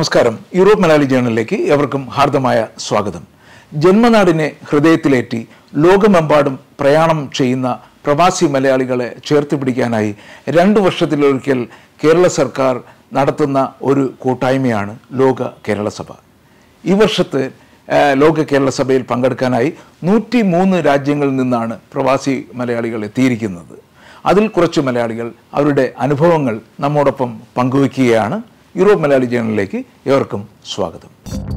നമസ്കാരം യൂറോപ്പ് മലയാളി ജേണലിലേക്ക് എവർക്കും ഹാർദമായ സ്വാഗതം ജന്മനാടിനെ ഹൃദയത്തിലേറ്റി ലോകമെമ്പാടും പ്രയാണം ചെയ്യുന്ന പ്രവാസി മലയാളികളെ ചേർത്ത് പിടിക്കാനായി രണ്ടു വർഷത്തിലൊരിക്കൽ കേരള സർക്കാർ നടത്തുന്ന ഒരു കൂട്ടായ്മയാണ് ലോക കേരള സഭ ഈ വർഷത്തെ ആ, ലോക കേരള സഭയിൽ പങ്കെടുക്കാനായി നൂറ്റി മൂന്ന് രാജ്യങ്ങളിൽ നിന്നാണ് പ്രവാസി മലയാളികൾ എത്തിയിരിക്കുന്നത് അതിൽ കുറച്ച് മലയാളികൾ അവരുടെ അനുഭവങ്ങൾ നമ്മോടൊപ്പം പങ്കുവയ്ക്കുകയാണ് യൂറോപ്പ് മലയാളി ജേണലിലേക്ക് ഏവർക്കും സ്വാഗതം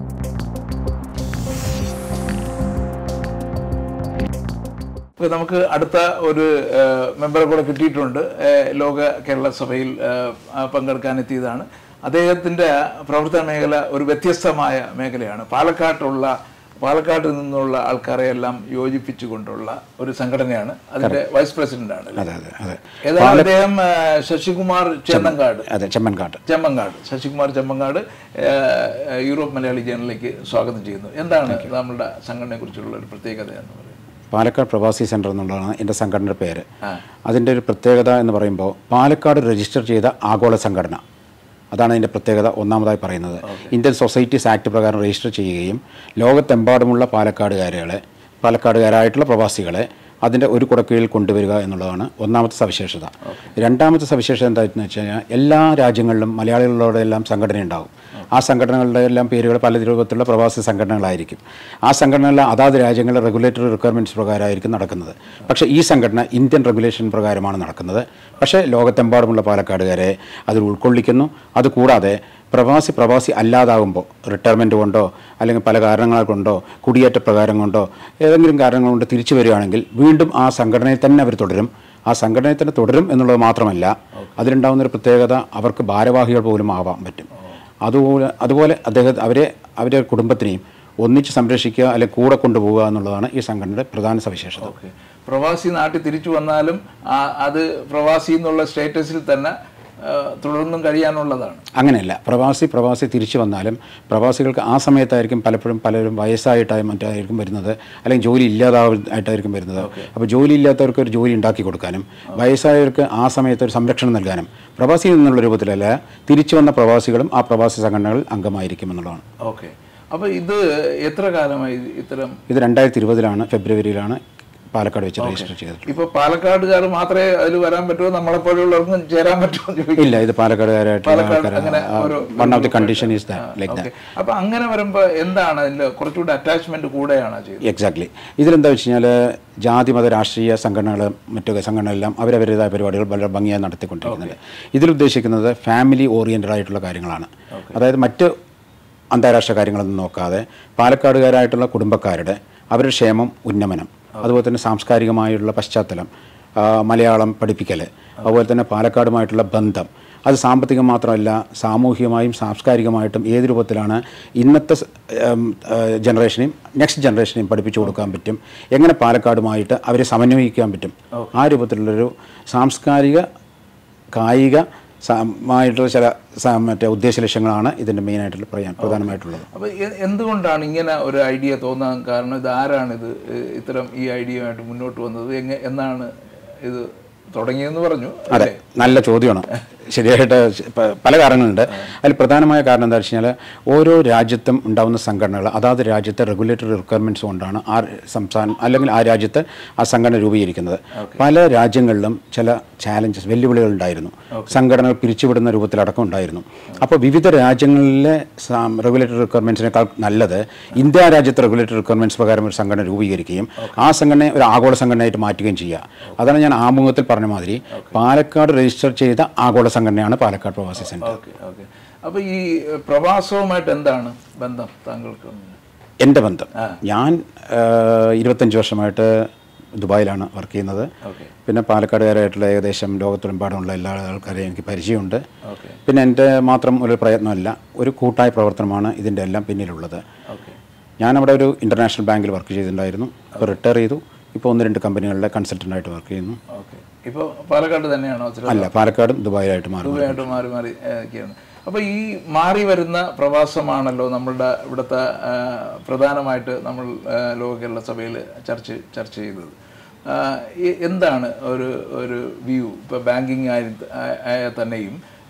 ഇപ്പോൾ നമുക്ക് അടുത്ത ഒരു ആ, മെമ്പറെ കൂടെ കിട്ടിയിട്ടുണ്ട് ആ, ലോക കേരള സഭയിൽ ആ, ആ, പങ്കെടുക്കാനെത്തിയതാണ് അദ്ദേഹത്തിൻ്റെ പ്രവർത്തന മേഖല ഒരു വ്യത്യസ്തമായ മേഖലയാണ് പാലക്കാട്ടുള്ള പാലക്കാട് നിന്നുള്ള ആൾക്കാരെ എല്ലാം യോജിപ്പിച്ചുകൊണ്ടുള്ള ഒരു സംഘടനയാണ് അതിന്റെ വൈസ് പ്രസിഡന്റാണ് അതെ അതെ അതെ ഏതായാലും അദ്ദേഹം ആ, ശശികുമാർ ചേന്നങ്കാട് അതെ ചെമ്മൻകാട്ട് ചെമ്മങ്ങാട് ശശികുമാർ ചെമ്മങ്ങാട് ആ, യൂറോപ്പ് മലയാളി ജേണലിലേക്ക് സ്വാഗതം ചെയ്യുന്നു എന്താണ് നമ്മുടെ സംഘടനയെ കുറിച്ചുള്ള ഒരു പ്രത്യേകത എന്ന് പറയുന്നത് പാലക്കാട് പ്രവാസി സെൻറ്റർ എന്നുള്ളതാണ് എൻ്റെ സംഘടനയുടെ പേര് ആ. അതിൻ്റെ ഒരു പ്രത്യേകത എന്ന് പറയുമ്പോൾ പാലക്കാട് രജിസ്റ്റർ ചെയ്ത ആഗോള സംഘടന അതാണ് അതിൻ്റെ പ്രത്യേകത ഒന്നാമതായി പറയുന്നത് ഇന്ത്യൻ സൊസൈറ്റീസ് ആക്ട് പ്രകാരം രജിസ്റ്റർ ചെയ്യുകയും ലോകത്തെമ്പാടുമുള്ള പാലക്കാടുകാരുകളെ പാലക്കാടുകാരായിട്ടുള്ള പ്രവാസികളെ അതിൻ്റെ ഒരു കുടക്കീഴിൽ കൊണ്ടുവരിക എന്നുള്ളതാണ് ഒന്നാമത്തെ സവിശേഷത രണ്ടാമത്തെ സവിശേഷത എന്താണെന്ന് വെച്ച് കഴിഞ്ഞാൽ എല്ലാ രാജ്യങ്ങളിലും മലയാളികളോടെ എല്ലാം സംഘടന ഉണ്ടാവും ആ സംഘടനകളുടെ എല്ലാം പേരുകൾ പല രൂപത്തിലുള്ള പ്രവാസി സംഘടനകളായിരിക്കും ആ സംഘടനകൾ അതാത് രാജ്യങ്ങളുടെ റെഗുലേറ്ററി റിക്വയർമെൻറ്റ്സ് പ്രകാരമായിരിക്കും നടക്കുന്നത് പക്ഷേ ഈ സംഘടന ഇന്ത്യൻ റെഗുലേഷൻ പ്രകാരമാണ് നടക്കുന്നത് പക്ഷേ ലോകത്തെമ്പാടുമുള്ള പാലക്കാടുകാരെ അതിൽ ഉൾക്കൊള്ളിക്കുന്നു അതുകൂടാതെ പ്രവാസി പ്രവാസി അല്ലാതാകുമ്പോൾ റിട്ടയർമെൻറ്റ് കൊണ്ടോ അല്ലെങ്കിൽ പല കാരണങ്ങൾ കൊണ്ടോ കുടിയേറ്റ പ്രകാരം കൊണ്ടോ ഏതെങ്കിലും കാരണങ്ങൾ കൊണ്ട് തിരിച്ചു വരികയാണെങ്കിൽ വീണ്ടും ആ സംഘടനയിൽ തന്നെ അവർ തുടരും ആ സംഘടനയിൽ തന്നെ തുടരും എന്നുള്ളത് മാത്രമല്ല അതിലുണ്ടാകുന്ന ഒരു പ്രത്യേകത അവർക്ക് ഭാരവാഹികൾ പോലും ആവാൻ പറ്റും അതുപോലെ അതുപോലെ അദ്ദേഹം അവരെ അവരുടെ കുടുംബത്തിനെയും ഒന്നിച്ച് സംരക്ഷിക്കുക അല്ലെങ്കിൽ കൂടെ കൊണ്ടുപോകുക എന്നുള്ളതാണ് ഈ സംഘടനയുടെ പ്രധാന സവിശേഷത ഓക്കെ പ്രവാസി നാട്ടിൽ തിരിച്ചു വന്നാലും ആ- അത് പ്രവാസി എന്നുള്ള സ്റ്റേറ്റസിൽ തന്നെ ആ, തുടർന്നും കഴിയാനുള്ളതാണ് അങ്ങനെയല്ല പ്രവാസി പ്രവാസി തിരിച്ചു വന്നാലും പ്രവാസികൾക്ക് ആ സമയത്തായിരിക്കും പലപ്പോഴും പലരും വയസ്സായിട്ടായി മറ്റായിരിക്കും വരുന്നത് അല്ലെങ്കിൽ ജോലി ഇല്ലാതായിട്ടായിരിക്കും വരുന്നത് അപ്പോൾ ജോലി ഇല്ലാത്തവർക്ക് ഒരു ജോലി ഉണ്ടാക്കി കൊടുക്കാനും വയസ്സായവർക്ക് ആ സമയത്ത് ഒരു സംരക്ഷണം നൽകാനും പ്രവാസിയിൽ നിന്നുള്ള രൂപത്തിലല്ല തിരിച്ചു വന്ന പ്രവാസികളും ആ പ്രവാസി സംഘടനകളിൽ അംഗമായിരിക്കും എന്നുള്ളതാണ് ഓക്കെ അപ്പോൾ ഇത് എത്ര കാലമായി ഇത്തരം ഇത് രണ്ടായിരത്തി ഇരുപതിലാണ് ഫെബ്രുവരിയിലാണ് പാലക്കാട് വെച്ച് രജിസ്റ്റർ ചെയ്തത് ഇപ്പോൾ പാലക്കാടുകാർ മാത്രമേ അതിൽ വരാൻ പറ്റുമോ നമ്മളെപ്പോലുള്ളവർക്കും ചേരാൻ പറ്റുമോ എന്ന് ചോദിക്കും ഇല്ല ഇത് പാലക്കാടുകാരായിട്ടുള്ള പാലക്കാട് അങ്ങനെ ഒരു one of the condition is that like okay അപ്പൊ അങ്ങനെ വരുമ്പോൾ എന്താണ് അതിന്റെ കുറച്ചുകൂടി അറ്റാച്ച്മെന്റ് കൂടെയാണ് ചെയ്യുന്നത് എക്സാക്ട്ലി ഇതിലെന്താ വെച്ച് കഴിഞ്ഞാൽ ജാതി മത രാഷ്ട്രീയ സംഘടനകൾ മറ്റു സംഘടനകളെല്ലാം അവരവരുടേതായ പരിപാടികൾ വളരെ ഭംഗിയായി നടത്തിക്കൊണ്ടിരിക്കുന്നുണ്ട് ഇതിലുദ്ദേശിക്കുന്നത് ഫാമിലി ഓറിയൻറ്റഡ് ആയിട്ടുള്ള കാര്യങ്ങളാണ് അതായത് മറ്റ് അന്താരാഷ്ട്ര കാര്യങ്ങളൊന്നും നോക്കാതെ പാലക്കാടുകാരായിട്ടുള്ള കുടുംബക്കാരുടെ അവരുടെ ക്ഷേമം ഉന്നമനം അതുപോലെ തന്നെ സാംസ്കാരികമായിട്ടുള്ള പശ്ചാത്തലം ആ, മലയാളം പഠിപ്പിക്കൽ അതുപോലെ തന്നെ പാലക്കാടുമായിട്ടുള്ള ബന്ധം അത് സാമ്പത്തികം മാത്രമല്ല സാമൂഹികമായും സാംസ്കാരികമായിട്ടും ഏത് രൂപത്തിലാണ് ഇന്നത്തെ സ്- ഉം, ആ, ജനറേഷനെയും നെക്സ്റ്റ് ജനറേഷനെയും പഠിപ്പിച്ചു കൊടുക്കാൻ പറ്റും എങ്ങനെ പാലക്കാടുമായിട്ട് അവരെ സമന്വയിക്കാൻ പറ്റും ആ രൂപത്തിലുള്ളൊരു സാംസ്കാരിക കായിക മായിട്ടുള്ള ചില സ- മറ്റേ ഉദ്ദേശ ലക്ഷ്യങ്ങളാണ് ഇതിൻ്റെ മെയിനായിട്ടുള്ള പറയാൻ പ്രധാനമായിട്ടുള്ളത് അപ്പൊ എ- എന്തുകൊണ്ടാണ് ഇങ്ങനെ ഒരു ഐഡിയ തോന്നാൻ കാരണം ഇത് ആരാണിത് ഏഹ് ഇത്തരം ഈ ഐഡിയയുമായിട്ട് മുന്നോട്ട് വന്നത് എങ്ങ എന്നാണ് ഇത് തുടങ്ങിയെന്ന് പറഞ്ഞു അതെ നല്ല ചോദ്യമാണ് ശരിയായിട്ട് പ- പല കാരണങ്ങളുണ്ട് അതിൽ പ്രധാനമായ കാരണം എന്താ വെച്ച് കഴിഞ്ഞാൽ ഓരോ രാജ്യത്തും ഉണ്ടാകുന്ന സംഘടനകൾ അതാത് രാജ്യത്തെ റെഗുലേറ്ററി റിക്വയർമെൻറ്റ്സ് കൊണ്ടാണ് ആ സംസ്ഥാനം അല്ലെങ്കിൽ ആ രാജ്യത്ത് ആ സംഘടന രൂപീകരിക്കുന്നത് പല രാജ്യങ്ങളിലും ചില ചാലഞ്ചസ് വെല്ലുവിളികൾ ഉണ്ടായിരുന്നു സംഘടനകൾ പിരിച്ചുവിടുന്ന രൂപത്തിലടക്കം ഉണ്ടായിരുന്നു അപ്പോൾ വിവിധ രാജ്യങ്ങളിലെ റെഗുലേറ്ററി റിക്വയർമെൻറ്റ്സിനേക്കാൾ നല്ലത് ഇന്ത്യ രാജ്യത്തെ റെഗുലേറ്ററി റിക്വയർമെൻറ്റ്സ് പ്രകാരം ഒരു സംഘടന രൂപീകരിക്കുകയും ആ സംഘടനയെ ഒരു ആഗോള സംഘടനയായിട്ട് മാറ്റുകയും ചെയ്യുക അതാണ് ഞാൻ ആമുഖത്തിൽ പറഞ്ഞ മാതിരി പാലക്കാട് രജിസ്റ്റർ ചെയ്ത ആഗോള സംഘടനയാണ് പാലക്കാട് പ്രവാസി സെൻറ്റർ ഓക്കെ ഓക്കെ അപ്പൊ ഈ ഏഹ്, പ്രവാസവുമായിട്ട് എന്താണ് ബന്ധം താങ്കൾക്ക് എൻ്റെ ബന്ധം ഞാൻ ആ, ഇരുപത്തഞ്ച് വർഷമായിട്ട് ദുബായിലാണ് വർക്ക് ചെയ്യുന്നത് ഓക്കെ പിന്നെ പാലക്കാടുകാരായിട്ടുള്ള ഏകദേശം ലോകത്തെമ്പാടുമുള്ള എല്ലാ ആൾക്കാരെയും എനിക്ക് പരിചയമുണ്ട് ഓക്കെ പിന്നെ എൻ്റെ മാത്രം ഒരു പ്രയത്നമല്ല ഒരു കൂട്ടായ പ്രവർത്തനമാണ് ഇതിൻ്റെ എല്ലാം പിന്നിലുള്ളത് ഓക്കെ ഞാനവിടെ ഒരു ഇൻ്റർനാഷണൽ ബാങ്കിൽ വർക്ക് ചെയ്തിട്ടുണ്ടായിരുന്നു അപ്പോൾ റിട്ടയർ ചെയ്തു ഇപ്പോൾ ഒന്ന് രണ്ട് കമ്പനികളിലെ കൺസൾട്ടൻ്റായിട്ട് വർക്ക് ചെയ്യുന്നു ഓക്കെ ഇപ്പോൾ പാലക്കാട് തന്നെയാണോ ചില അല്ല പാലക്കാടും ദുബായിലായിട്ട് മാറി ദുബായിട്ട് മാറി മാറി ഏഹ്, ഒക്കെയാണ് അപ്പോൾ ഈ മാറി വരുന്ന പ്രവാസമാണല്ലോ നമ്മളുടെ ഇവിടുത്തെ ആ, പ്രധാനമായിട്ട് നമ്മൾ ആ, ലോക കേരള സഭയിൽ ചർച്ച ചർച്ച ചെയ്തത് ആ, എ- എന്താണ് ഒരു ഒരു വ്യൂ ഇപ്പോൾ ബാങ്കിങ് ആയി ആയാൽ തന്നെയും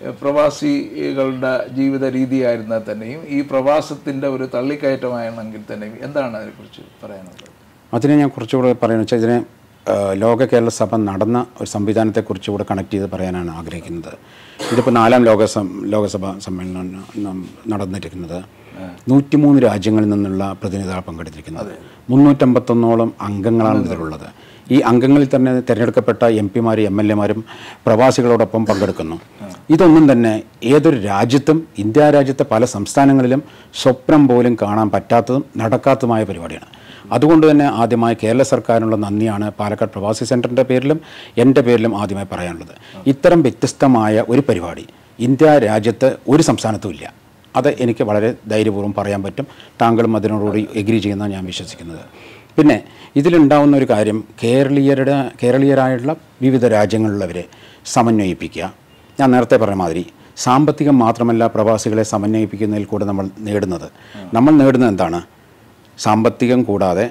ഏഹ്, പ്രവാസികളുടെ ജീവിത രീതിയായിരുന്നാൽ തന്നെയും ഈ പ്രവാസത്തിൻ്റെ ഒരു തള്ളിക്കയറ്റമാണെങ്കിൽ തന്നെയും എന്താണ് അതിനെക്കുറിച്ച് പറയാനുള്ളത് അതിനെ ഞാൻ കുറച്ചുകൂടെ പറയുന്നത് വെച്ചാൽ ഇതിനെ ആ, ലോക കേരള സഭ നടന്ന ഒരു സംവിധാനത്തെ കുറിച്ചുകൂടെ കണക്ട് ചെയ്ത് പറയാനാണ് ആഗ്രഹിക്കുന്നത് ഇതിപ്പോൾ നാലാം ലോകസം ലോകസഭ സമ്മേളനം ന- നടന്നിരിക്കുന്നത് നൂറ്റിമൂന്ന് രാജ്യങ്ങളിൽ നിന്നുള്ള പ്രതിനിധികൾ പങ്കെടുത്തിരിക്കുന്നത് മുന്നൂറ്റമ്പത്തൊന്നോളം അംഗങ്ങളാണ് ഇതിലുള്ളത് ഈ അംഗങ്ങളിൽ തന്നെ തിരഞ്ഞെടുക്കപ്പെട്ട എം പിമാരും എം എൽ എമാരും പ്രവാസികളോടൊപ്പം പങ്കെടുക്കുന്നു ഇതൊന്നും തന്നെ ഏതൊരു രാജ്യത്തും ഇന്ത്യ രാജ്യത്തെ പല സംസ്ഥാനങ്ങളിലും സ്വപ്നം പോലും കാണാൻ പറ്റാത്തതും നടക്കാത്തതുമായ പരിപാടിയാണ് അതുകൊണ്ട് തന്നെ ആദ്യമായി കേരള സർക്കാരിനുള്ള നന്ദിയാണ് പാലക്കാട് പ്രവാസി സെൻറ്ററിൻ്റെ പേരിലും എൻ്റെ പേരിലും ആദ്യമായി പറയാനുള്ളത് ഇത്തരം വ്യത്യസ്തമായ ഒരു പരിപാടി ഇന്ത്യ രാജ്യത്ത് ഒരു സംസ്ഥാനത്തും ഇല്ല അത് എനിക്ക് വളരെ ധൈര്യപൂർവ്വം പറയാൻ പറ്റും താങ്കളും അതിനോടുകൂടി എഗ്രി ചെയ്യുന്ന ഞാൻ വിശ്വസിക്കുന്നത് പിന്നെ ഇതിലുണ്ടാവുന്ന ഒരു കാര്യം കേരളീയരുടെ കേരളീയരായുള്ള വിവിധ രാജ്യങ്ങളിലുള്ളവരെ സമന്വയിപ്പിക്കുക ഞാൻ നേരത്തെ പറഞ്ഞ മാതിരി സാമ്പത്തികം മാത്രമല്ല പ്രവാസികളെ സമന്വയിപ്പിക്കുന്നതിൽ കൂടെ നമ്മൾ നേടുന്നത് നമ്മൾ നേടുന്നത് എന്താണ് സാമ്പത്തികം കൂടാതെ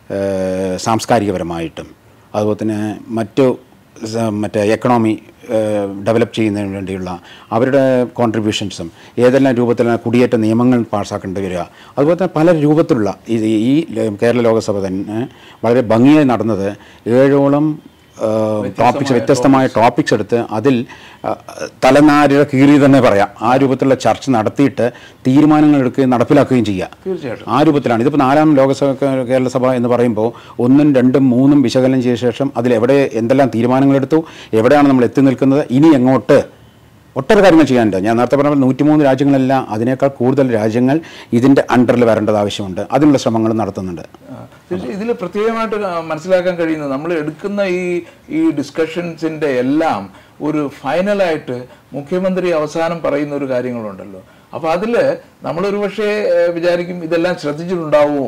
ഏഹ്, സാംസ്കാരികപരമായിട്ടും അതുപോലെ തന്നെ മറ്റു സ- മറ്റേ എക്കണോമി ഡെവലപ്പ് ചെയ്യുന്നതിന് വേണ്ടിയുള്ള അവരുടെ കോൺട്രിബ്യൂഷൻസും ഏതെല്ലാം രൂപത്തിലാണ് കുടിയേറ്റ നിയമങ്ങൾ പാസ്സാക്കേണ്ടി വരിക അതുപോലെ തന്നെ പല രൂപത്തിലുള്ള ഈ ഈ കേരള ലോകസഭ തന്നെ വളരെ ഭംഗിയായി നടന്നത് ഏഴോളം ടോപ്പിക്സ് വ്യത്യസ്തമായ ടോപ്പിക്സ് എടുത്ത് അതിൽ ആ, തലനാരിഴ കീറി തന്നെ പറയാം ആ രൂപത്തിലുള്ള ചർച്ച നടത്തിയിട്ട് തീരുമാനങ്ങൾ എടുക്കുകയും നടപ്പിലാക്കുകയും ചെയ്യുക തീർച്ചയായിട്ടും ആ രൂപത്തിലാണ് ഇതിപ്പോൾ നാലാം ലോകസഭ കേരള സഭ എന്ന് പറയുമ്പോൾ ഒന്നും രണ്ടും മൂന്നും വിശകലനം ചെയ്ത ശേഷം അതിൽ എവിടെ എന്തെല്ലാം തീരുമാനങ്ങളെടുത്തു എവിടെയാണ് നമ്മൾ എത്തി നിൽക്കുന്നത് ഇനി എങ്ങോട്ട് ഒട്ടേറെ കാര്യങ്ങൾ ചെയ്യാനുണ്ട് ഞാൻ നേരത്തെ പറഞ്ഞ പോലെ നൂറ്റിമൂന്ന് രാജ്യങ്ങളല്ല അതിനേക്കാൾ കൂടുതൽ രാജ്യങ്ങൾ ഇതിൻ്റെ അണ്ടറിൽ വരേണ്ടത് ആവശ്യമുണ്ട് അതിനുള്ള ശ്രമങ്ങൾ നടത്തുന്നുണ്ട് ഇതിൽ പ്രത്യേകമായിട്ട് ക- മനസ്സിലാക്കാൻ കഴിയുന്നത് നമ്മൾ എടുക്കുന്ന ഈ ഈ ഡിസ്കഷൻസിന്റെ എല്ലാം ഒരു ഫൈനലായിട്ട് മുഖ്യമന്ത്രി അവസാനം പറയുന്ന ഒരു കാര്യങ്ങളുണ്ടല്ലോ അപ്പൊ അതില് നമ്മളൊരു പക്ഷേ ഏഹ്, വിചാരിക്കും ഇതെല്ലാം ശ്രദ്ധിച്ചിട്ടുണ്ടാവുമോ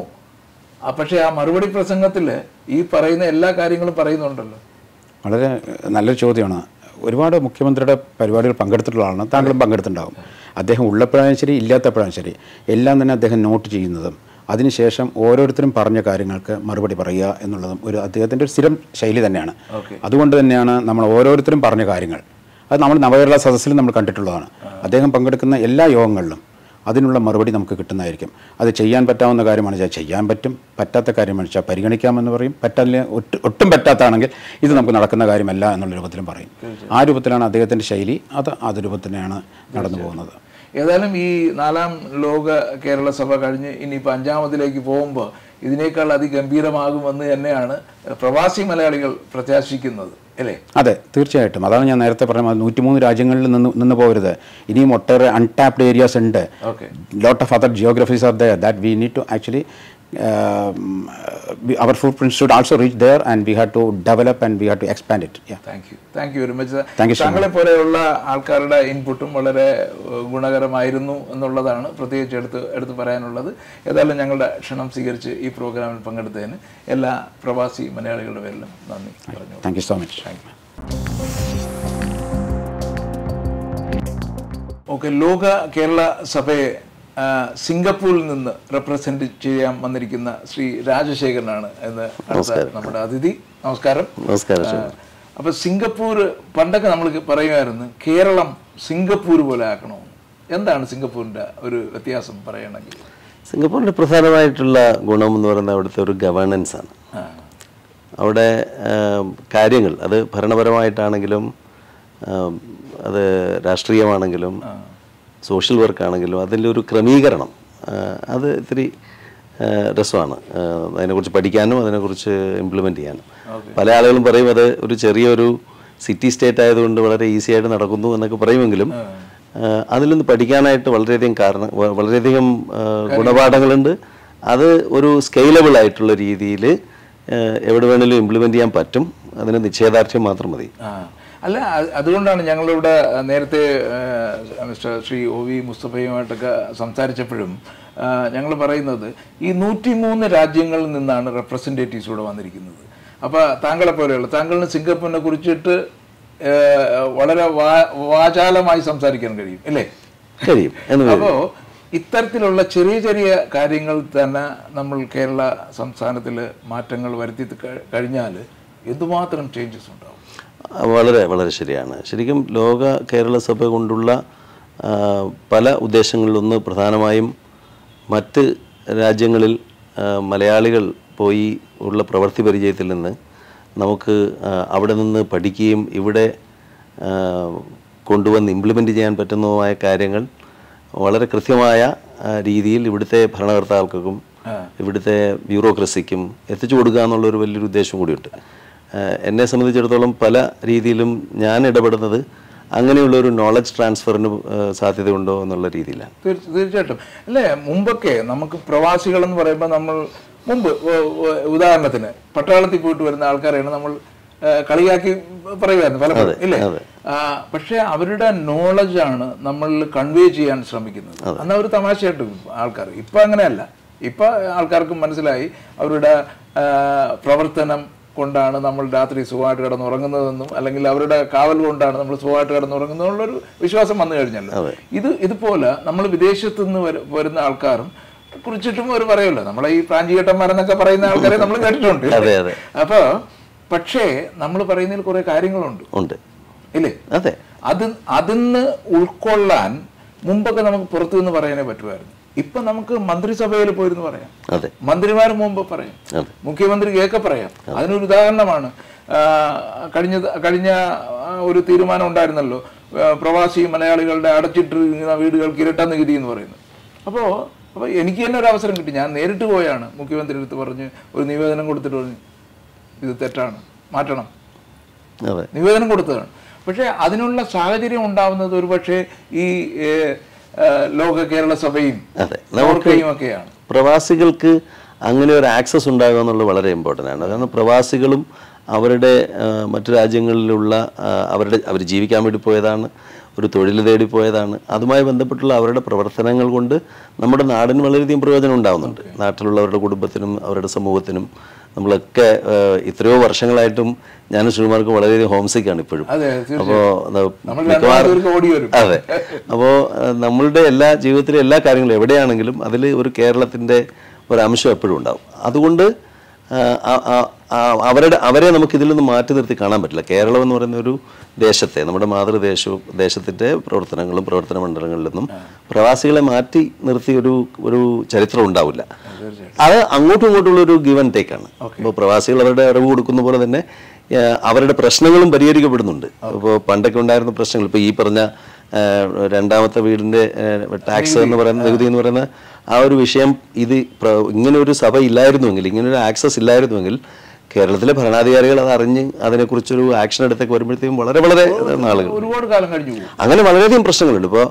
ആ പക്ഷേ ആ മറുപടി പ്രസംഗത്തിൽ ഈ പറയുന്ന എല്ലാ കാര്യങ്ങളും പറയുന്നുണ്ടല്ലോ വളരെ നല്ലൊരു ചോദ്യമാണ് ഒരുപാട് മുഖ്യമന്ത്രിയുടെ പരിപാടികൾ പങ്കെടുത്തിട്ടുള്ള ആളാണ് താങ്കളും പങ്കെടുത്തിട്ടുണ്ടാകും അദ്ദേഹം ഉള്ളപ്പോഴാലും ശരി ഇല്ലാത്തപ്പോഴാലും ശരി എല്ലാം തന്നെ അദ്ദേഹം നോട്ട് ചെയ്യുന്നതും അതിനുശേഷം ഓരോരുത്തരും പറഞ്ഞ കാര്യങ്ങൾക്ക് മറുപടി പറയുക എന്നുള്ളതും ഒരു അദ്ദേഹത്തിൻ്റെ ഒരു സ്ഥിരം ശൈലി തന്നെയാണ് ഓക്കെ അതുകൊണ്ട് തന്നെയാണ് നമ്മൾ ഓരോരുത്തരും പറഞ്ഞ കാര്യങ്ങൾ അത് നമ്മൾ നവകേരള സദസ്സിൽ നമ്മൾ കണ്ടിട്ടുള്ളതാണ് അദ്ദേഹം പങ്കെടുക്കുന്ന എല്ലാ യോഗങ്ങളിലും അതിനുള്ള മറുപടി നമുക്ക് കിട്ടുന്നതായിരിക്കും അത് ചെയ്യാൻ പറ്റാവുന്ന കാര്യമാണ് വെച്ചാൽ ചെയ്യാൻ പറ്റും പറ്റാത്ത കാര്യമാണ് വെച്ചാൽ പരിഗണിക്കാമെന്ന് പറയും പറ്റാല്ല ഒട്ട് ഒട്ടും പറ്റാത്താണെങ്കിൽ ഇത് നമുക്ക് നടക്കുന്ന കാര്യമല്ല എന്നുള്ള രൂപത്തിലും പറയും ആ രൂപത്തിലാണ് അദ്ദേഹത്തിൻ്റെ ശൈലി അത് അത് രൂപത്തിലാണ് നടന്നു പോകുന്നത് ഏതായാലും ഈ നാലാം ലോക കേരള സഭ കഴിഞ്ഞ് ഇനിയിപ്പോൾ അഞ്ചാമതിലേക്ക് പോകുമ്പോൾ ഇതിനേക്കാൾ അതിഗംഭീരമാകുമെന്ന് തന്നെയാണ് പ്രവാസി മലയാളികൾ പ്രത്യാശിക്കുന്നത് അല്ലേ അതെ തീർച്ചയായിട്ടും അതാണ് ഞാൻ നേരത്തെ പറഞ്ഞ നൂറ്റിമൂന്ന് രാജ്യങ്ങളിൽ നിന്ന് നിന്ന് പോകരുത് ഇനിയും ഒട്ടേറെ അൺടാപ്ഡ് ഏരിയാസ് ഉണ്ട് okay lot of other geographies are there that we need to actually um, we, our footprint should also reach there and we have to develop and we have to expand it yeah thank you thank you very much Thank you so താങ്കളെ പോലെയുള്ള ആൾക്കാരുടെ ഇൻപുട്ടും വളരെ ഏഹ്, ഗുണകരമായിരുന്നു എന്നുള്ളതാണ് പ്രത്യേകിച്ച് എടുത്ത് എടുത്ത് പറയാനുള്ളത് ഏതായാലും ഞങ്ങളുടെ ക്ഷണം സ്വീകരിച്ച് ഈ പ്രോഗ്രാമിൽ പങ്കെടുത്തതിന് എല്ലാ പ്രവാസി മലയാളികളുടെ പേരിലും നന്ദി പറഞ്ഞു thank you so much okay ലോക കേരള സഭയെ ആ, സിംഗപ്പൂരിൽ നിന്ന് റെപ്രസെന്റ് ചെയ്യാൻ വന്നിരിക്കുന്ന ശ്രീ രാജശേഖരനാണ് എന്ന് അടുത്ത നമ്മുടെ അതിഥി നമസ്കാരം നമസ്കാരം ആ, അപ്പൊ സിംഗപ്പൂർ പണ്ടൊക്കെ നമ്മൾ പറയുമായിരുന്നു കേരളം സിംഗപ്പൂർ പോലെ ആക്കണോ എന്താണ് സിംഗപ്പൂരിന്റെ ഒരു വ്യത്യാസം പറയണമെങ്കിൽ സിംഗപ്പൂരിൻ്റെ പ്രധാനമായിട്ടുള്ള ഗുണം എന്ന് പറയുന്നത് അവിടുത്തെ ഒരു ഗവേണൻസ് ആണ് ആ, അവിടെ ആം, കാര്യങ്ങൾ അത് ഭരണപരമായിട്ടാണെങ്കിലും ആം, അത് രാഷ്ട്രീയമാണെങ്കിലും സോഷ്യൽ വർക്കാണെങ്കിലും അതിൻ്റെ ഒരു ക്രമീകരണം ആ, അത് ഇത്തിരി ആ, രസമാണ് ആ, അതിനെക്കുറിച്ച് പഠിക്കാനും അതിനെക്കുറിച്ച് ഇംപ്ലിമെൻ്റ് ചെയ്യാനും പല ആളുകളും പറയും അത് ഒരു ചെറിയൊരു സിറ്റി സ്റ്റേറ്റ് ആയതുകൊണ്ട് വളരെ ഈസി ആയിട്ട് നടക്കുന്നു എന്നൊക്കെ പറയുമെങ്കിലും ആ, അതിൽ നിന്ന് പഠിക്കാനായിട്ട് വളരെയധികം കാരണം വ- വളരെയധികം ആ, ഗുണപാഠങ്ങളുണ്ട് അത് ഒരു സ്കെയിലബിൾ ആയിട്ടുള്ള രീതിയിൽ എവിടെ വേണേലും ഇംപ്ലിമെൻ്റ് ചെയ്യാൻ പറ്റും അതിന് നിശ്ചയദാർഢ്യം മാത്രം മതി ആ. അല്ല അത് അതുകൊണ്ടാണ് ഞങ്ങളിവിടെ നേരത്തെ ആ, മിസ്റ്റർ ശ്രീ ഒ വി മുസ്തഫയുമായിട്ടൊക്കെ സംസാരിച്ചപ്പോഴും ഞങ്ങൾ പറയുന്നത് ഈ നൂറ്റിമൂന്ന് രാജ്യങ്ങളിൽ നിന്നാണ് റെപ്രസെൻറ്റേറ്റീവ്സ് ഇവിടെ വന്നിരിക്കുന്നത് അപ്പോൾ താങ്കളെ പോലെയുള്ള താങ്കളിന് സിംഗപ്പൂരിനെ കുറിച്ചിട്ട് ആ, വളരെ വാ- വാചാലമായി സംസാരിക്കാൻ കഴിയും അല്ലേ കഴിയും എന്ന് വരും. അപ്പോൾ ഇത്തരത്തിലുള്ള ചെറിയ ചെറിയ കാര്യങ്ങൾ തന്നെ നമ്മൾ കേരള സംസ്ഥാനത്തിൽ മാറ്റങ്ങൾ വരുത്തി ക- കഴിഞ്ഞാൽ എന്തുമാത്രം ചേഞ്ചസ് ഉണ്ടാവും ആ, വളരെ വളരെ ശരിയാണ് ശരിക്കും ലോക കേരള സഭ കൊണ്ടുള്ള ആ, പല ഉദ്ദേശങ്ങളിലൊന്ന് പ്രധാനമായും മറ്റ് രാജ്യങ്ങളിൽ ആ, മലയാളികൾ പോയി ഉള്ള പ്രവൃത്തി പരിചയത്തിൽ നിന്ന് നമുക്ക് ആ, അവിടെ നിന്ന് പഠിക്കുകയും ഇവിടെ ആ, കൊണ്ടുവന്ന് ഇംപ്ലിമെൻ്റ് ചെയ്യാൻ പറ്റുന്നതുമായ കാര്യങ്ങൾ വളരെ കൃത്യമായ ആ, രീതിയിൽ ഇവിടുത്തെ ഭരണകർത്താക്കൾക്കും ഇവിടുത്തെ ബ്യൂറോക്രസിക്കും എത്തിച്ചു കൊടുക്കുക എന്നുള്ളൊരു വലിയൊരു ഉദ്ദേശം കൂടിയുണ്ട് ആ, എന്നെ സംബന്ധിച്ചിടത്തോളം പല രീതിയിലും ഞാൻ ഇടപെടുന്നത് അങ്ങനെയുള്ളൊരു നോളജ് ട്രാൻസ്ഫറിന് ആ, സാധ്യതയുണ്ടോ എന്നുള്ള രീതിയിലാണ് തീർച്ച- തീർച്ചയായിട്ടും അല്ലേ മുമ്പൊക്കെ നമുക്ക് പ്രവാസികൾ എന്ന് പറയുമ്പോൾ നമ്മൾ മുമ്പ് ഉ- ഉ- ഉദാഹരണത്തിന് പട്ടാളത്തിൽ പോയിട്ട് വരുന്ന ആൾക്കാരെയാണ് നമ്മൾ ആ, കളിയാക്കി പറയുമായിരുന്നു പലപ്പോഴും ഇല്ലേ ആ, പക്ഷേ അവരുടെ നോളജാണ് നമ്മൾ കൺവേ ചെയ്യാൻ ശ്രമിക്കുന്നത് അന്ന് അവർ തമാശയായിട്ട് ആൾക്കാർ ഇപ്പൊ അങ്ങനെയല്ല ഇപ്പൊ ആൾക്കാർക്ക് മനസ്സിലായി അവരുടെ ആ, പ്രവർത്തനം കൊണ്ടാണ് നമ്മൾ രാത്രി സുഖമായിട്ട് കിടന്നുറങ്ങുന്നതെന്നും അല്ലെങ്കിൽ അവരുടെ കാവൽ കൊണ്ടാണ് നമ്മൾ സുഖമായിട്ട് കിടന്നുറങ്ങുന്നതെന്നുള്ളൊരു വിശ്വാസം വന്നു കഴിഞ്ഞല്ലോ ഇത് ഇതുപോലെ നമ്മൾ വിദേശത്തു നിന്ന് വര- വരുന്ന ആൾക്കാരും കുറിച്ചിട്ടും അവർ പറയുമല്ലോ നമ്മളെ ഈ പ്രാഞ്ചികേട്ടന്മാരെന്നൊക്കെ പറയുന്ന ആൾക്കാരെ നമ്മൾ കേട്ടിട്ടുണ്ട് അതെ, അതെ. അപ്പൊ പക്ഷേ നമ്മൾ പറയുന്നതിൽ കുറെ കാര്യങ്ങളുണ്ട് ഉണ്ട് ഇല്ലേ അതെ അത് അതിന്ന് ഉൾക്കൊള്ളാൻ മുമ്പൊക്കെ നമുക്ക് പുറത്തു നിന്ന് പറയാനേ പറ്റുമായിരുന്നു ഇപ്പൊ നമുക്ക് മന്ത്രിസഭയിൽ പോയിരുന്നു പറയാം അതെ മന്ത്രിമാർ മുമ്പ് പറയും അതെ. മുഖ്യമന്ത്രി കേൾക്കെ പറയാം അതിനൊരു ഉദാഹരണമാണ് ആ, കഴിഞ്ഞ കഴിഞ്ഞ ആ, ഒരു തീരുമാനം ഉണ്ടായിരുന്നല്ലോ ആ, പ്രവാസി മലയാളികളുടെ അടച്ചിട്ടിരിക്കുന്ന വീടുകൾക്ക് ഇരട്ട നികുതി എന്ന് പറയുന്നത് അപ്പോൾ അപ്പോൾ എനിക്ക് തന്നെ ഒരു അവസരം കിട്ടി ഞാൻ നേരിട്ട് പോയാണ് മുഖ്യമന്ത്രി അടുത്ത് പറഞ്ഞ് ഒരു നിവേദനം കൊടുത്തിട്ട് പറഞ്ഞു ഇത് തെറ്റാണ് മാറ്റണം അതെ നിവേദനം കൊടുത്തതാണ് പക്ഷേ അതിനുള്ള സാഹചര്യം ഉണ്ടാവുന്നത് ഒരു പക്ഷേ ഈ ഏ, ഏ, ലോക കേരള സഭയും അതെ നോർക്കയും ഒക്കെയാണ് പ്രവാസികൾക്ക് അങ്ങനെ ഒരു ആക്സസ് ഉണ്ടാകുക എന്നുള്ളത് വളരെ ഇമ്പോർട്ടൻ്റ് ആണ് കാരണം പ്രവാസികളും അവരുടെ ആ, മറ്റു രാജ്യങ്ങളിലുള്ള ആ, അവരുടെ അവർ ജീവിക്കാൻ വേണ്ടി പോയതാണ് ഒരു തൊഴിൽ തേടി പോയതാണ് അതുമായി ബന്ധപ്പെട്ടുള്ള അവരുടെ പ്രവർത്തനങ്ങൾ കൊണ്ട് നമ്മുടെ നാടിന് വളരെയധികം പ്രയോജനം ഉണ്ടാകുന്നുണ്ട് നാട്ടിലുള്ളവരുടെ കുടുംബത്തിനും അവരുടെ സമൂഹത്തിനും നമ്മളൊക്കെ ആ, എത്രയോ വർഷങ്ങളായിട്ടും ഞാനും ശ്രീമാർക്കും വളരെയധികം ഹോംസിക്കാണ് ഇപ്പോഴും അതെ അപ്പോൾ നമ്മൾ രണ്ടാമത് പേർക്ക് ഓടി വരും അതെ അപ്പോൾ നമ്മളുടെ എല്ലാ ജീവിതത്തിലെ എല്ലാ കാര്യങ്ങളും എവിടെയാണെങ്കിലും അതിൽ ഒരു കേരളത്തിൻ്റെ ഒരു അംശം എപ്പോഴും ഉണ്ടാവും അതുകൊണ്ട് ആ, ആ, ആ, ആ, അവരുടെ അവരെ നമുക്ക് ഇതിൽ നിന്ന് മാറ്റി നിർത്തി കാണാൻ പറ്റില്ല കേരളം എന്ന് പറയുന്ന ഒരു ദേശത്തെ നമ്മുടെ മാതൃദേശവും ദേശത്തിൻ്റെ പ്രവർത്തനങ്ങളും പ്രവർത്തന മണ്ഡലങ്ങളിൽ നിന്നും പ്രവാസികളെ മാറ്റി നിർത്തി ഒരു ഒരു ചരിത്രം ഉണ്ടാവില്ല അത് അങ്ങോട്ടും ഇങ്ങോട്ടുള്ള ഒരു ഗിവ് ആൻഡ് ടേക്ക് ആണ് അപ്പോൾ പ്രവാസികൾ അവരുടെ അറിവ് കൊടുക്കുന്ന പോലെ തന്നെ ആ, അവരുടെ പ്രശ്നങ്ങളും പരിഹരിക്കപ്പെടുന്നുണ്ട് ഇപ്പോൾ പണ്ടൊക്കെ ഉണ്ടായിരുന്ന പ്രശ്നങ്ങൾ ഇപ്പോൾ ഈ പറഞ്ഞ ആ, രണ്ടാമത്തെ വീടിന്റെ ടാക്സ് എന്ന് പറയുന്ന നികുതി എന്ന് പറയുന്ന ആ ഒരു വിഷയം ഇത് പ്ര- ഇങ്ങനെ ഒരു സഭ ഇല്ലായിരുന്നുവെങ്കിൽ ഇങ്ങനെ ഒരു ആക്സസ് ഇല്ലായിരുന്നുവെങ്കിൽ കേരളത്തിലെ ഭരണാധികാരികൾ അത് അറിഞ്ഞ് അതിനെക്കുറിച്ചൊരു ആക്ഷൻ എടുത്തേക്ക് വരുമ്പോഴത്തേക്കും വളരെ വളരെ നാളുകൾ ഒരുപാട് കാലം കഴിഞ്ഞു പോകും അങ്ങനെ വളരെയധികം പ്രശ്നങ്ങളുണ്ട് ഇപ്പോൾ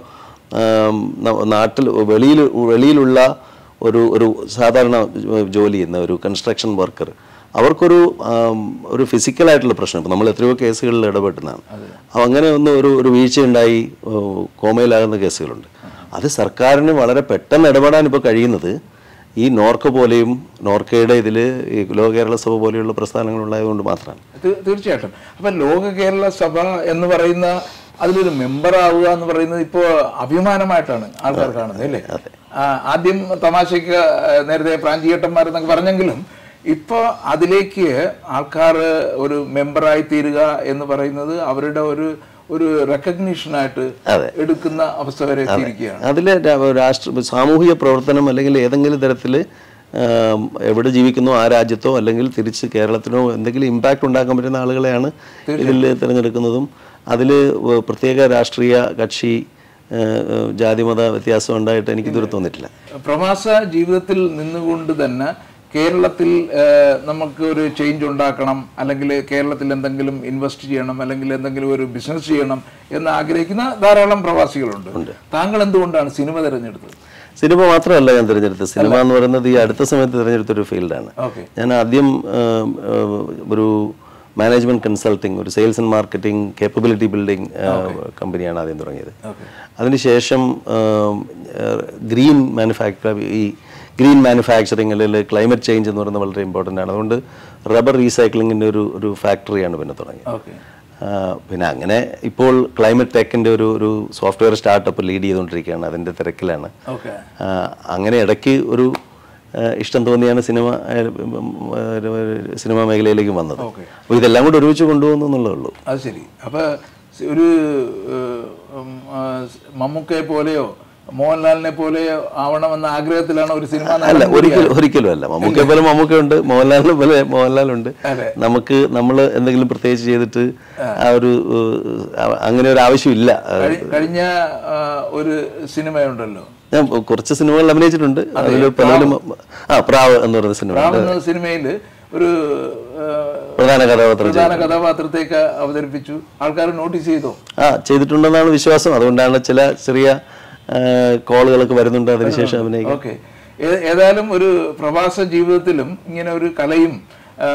നാട്ടിൽ വെളിയിൽ വെളിയിലുള്ള ഒരു ഒരു സാധാരണ ജോലി ചെയ്യുന്ന ഒരു കൺസ്ട്രക്ഷൻ വർക്കർ അവർക്കൊരു ആം, ഒരു ഫിസിക്കലായിട്ടുള്ള പ്രശ്നം ഇപ്പം നമ്മൾ എത്രയോ കേസുകളിൽ ഇടപെട്ടുന്നതാണ് അപ്പോൾ അങ്ങനെ ഒന്ന് ഒരു ഒരു വീഴ്ചയുണ്ടായി ഓ, കോമയിലാകുന്ന കേസുകളുണ്ട് അത് സർക്കാരിന് വളരെ പെട്ടെന്ന് ഇടപെടാൻ ഇപ്പോൾ കഴിയുന്നത് ഈ നോർക്ക പോലെയും നോർക്കയുടെ ഇതിൽ ഈ ലോക കേരള സഭ പോലെയുള്ള പ്രസ്ഥാനങ്ങളുണ്ടായതുകൊണ്ട് മാത്രമാണ് തീ- തീർച്ചയായിട്ടും അപ്പൊ ലോക കേരള സഭ എന്ന് പറയുന്ന അതിലൊരു മെമ്പർ ആവുക എന്ന് പറയുന്നത് ഇപ്പോ അഭിമാനമായിട്ടാണ് ആൾക്കാർ കാണുന്നത് അല്ലേ ആ, ആദ്യം തമാശയ്ക്ക് ആ, നേരത്തെ പ്രാഞ്ചിയേട്ടന്മാരെന്നൊക്കെ പറഞ്ഞെങ്കിലും ഇപ്പൊ അതിലേക്ക് ആൾക്കാർ ഒരു മെമ്പറായി തീരുക എന്ന് പറയുന്നത് അവരുടെ ഒരു ഒരു റെക്കഗ്നീഷനായിട്ട് അതെ. എടുക്കുന്ന അവസ്ഥ വരെ എത്തിയിരിക്കുകയാണ് അതിൽ രാഷ്ട്ര സാമൂഹിക പ്രവർത്തനം അല്ലെങ്കിൽ ഏതെങ്കിലും തരത്തിൽ എവിടെ ജീവിക്കുന്നോ ആ രാജ്യത്തോ അല്ലെങ്കിൽ തിരിച്ച് കേരളത്തിനോ എന്തെങ്കിലും ഇമ്പാക്റ്റ് ഉണ്ടാക്കാൻ പറ്റുന്ന ആളുകളെയാണ് ഇതിൽ തിരഞ്ഞെടുക്കുന്നതും അതിൽ പ്രത്യേക രാഷ്ട്രീയ കക്ഷി ആ, ആ, ജാതിമത വ്യത്യാസം ഉണ്ടായിട്ട് എനിക്ക് ഇതുവരെ തോന്നിയിട്ടില്ല പ്രവാസ ജീവിതത്തിൽ നിന്നുകൊണ്ട് തന്നെ കേരളത്തിൽ ഏഹ്, നമുക്ക് ഒരു ചേഞ്ച് ഉണ്ടാക്കണം അല്ലെങ്കിൽ കേരളത്തിൽ എന്തെങ്കിലും ഇൻവെസ്റ്റ് ചെയ്യണം അല്ലെങ്കിൽ എന്തെങ്കിലും ഒരു ബിസിനസ് ചെയ്യണം എന്ന് ആഗ്രഹിക്കുന്ന ധാരാളം പ്രവാസികളുണ്ട് താങ്കൾ എന്തുകൊണ്ടാണ് സിനിമ തിരഞ്ഞെടുത്തത് സിനിമ മാത്രമല്ല ഞാൻ തിരഞ്ഞെടുത്തത് സിനിമ എന്ന് പറയുന്നത് ഈ അടുത്ത സമയത്ത് തിരഞ്ഞെടുത്ത ഒരു ഫീൽഡാണ് ഓക്കെ ഞാൻ ആദ്യം ആ, ആ, ഒരു മാനേജ്മെന്റ് കൺസൾട്ടിങ് ഒരു sales and marketing capability building കമ്പനിയാണ് ആദ്യം തുടങ്ങിയത് അതിനുശേഷം ഗ്രീൻ മാനുഫാക്ചർ ഈ ഗ്രീൻ മാനുഫാക്ചറിങ് അല്ലെങ്കിൽ ക്ലൈമറ്റ് ചേഞ്ച് എന്ന് പറയുന്നത് വളരെ ഇമ്പോർട്ടൻ്റ് ആണ് അതുകൊണ്ട് റബ്ബർ റീസൈക്ലിങ്ങിൻ്റെ ഒരു ഒരു ഫാക്ടറിയാണ് പിന്നെ തുടങ്ങിയത് ഓക്കെ ആ, പിന്നെ അങ്ങനെ ഇപ്പോൾ ക്ലൈമറ്റ് ടെക്കിൻ്റെ ഒരു ഒരു സോഫ്റ്റ്വെയർ സ്റ്റാർട്ടപ്പ് ലീഡ് ചെയ്തുകൊണ്ടിരിക്കുകയാണ് അതിൻ്റെ തിരക്കിലാണ് ഓക്കെ ആ, അങ്ങനെ ഇടയ്ക്ക് ഒരു ഏഹ്, ഇഷ്ടം തോന്നിയാണ് സിനിമ ഏഹ്, ഉം, ഒരു സിനിമാ മേഖലയിലേക്ക് വന്നത് ഓക്കെ. അപ്പോൾ ഇതെല്ലാം കൂടി ഒരുമിച്ച് കൊണ്ടുപോകുന്നു എന്നുള്ളതേ ഉള്ളൂ അത് ശരി അപ്പൊ സ- ഒരു ഏഹ്, ഉം, ആ, സ് മമ്മൂക്കയെ പോലെയോ മോഹൻലാലിനെ പോലെയോ ആവണമെന്ന ആഗ്രഹത്തിലാണ് ഒരു സിനിമ അല്ല ഒരിക്കലും ഒരിക്കലും അല്ല മമ്മൂക്കെ പോലെ മമ്മൂക്കയുണ്ട് മോഹൻലാലിനെ പോലെ മോഹൻലാലുണ്ട് അതെ. നമുക്ക് നമ്മൾ എന്തെങ്കിലും പ്രത്യേകിച്ച് ചെയ്തിട്ട് ആ ഒരു ഏഹ്, അങ്ങനെ ഒരു ആവശ്യമില്ല കഴി- കഴിഞ്ഞ ആ, ഒരു സിനിമയുണ്ടല്ലോ ഞാൻ കുറച്ച് സിനിമകളിൽ അഭിനയിച്ചിട്ടുണ്ട് അതിൽ പലതിലും ആ പ്രാവ് എന്ന് പറയുന്ന സിനിമ പ്രാവുന്ന സിനിമയിൽ ഒരു ആ, പ്രധാന കഥാപാത്രം പ്രധാന കഥാപാത്രത്തേക്ക് അവതരിപ്പിച്ചു ആൾക്കാർ നോട്ടീസ് ചെയ്തോ ആ ചെയ്തിട്ടുണ്ടെന്നാണ് വിശ്വാസം അതുകൊണ്ടാണ് ചില ചെറിയ ആ, കോളുകളൊക്കെ വരുന്നുണ്ട് അതിനുശേഷം അഭിനയിക്കും ഓക്കെ ഏതായാലും ഒരു പ്രവാസ ജീവിതത്തിലും ഇങ്ങനെ ഒരു കലയും ആ,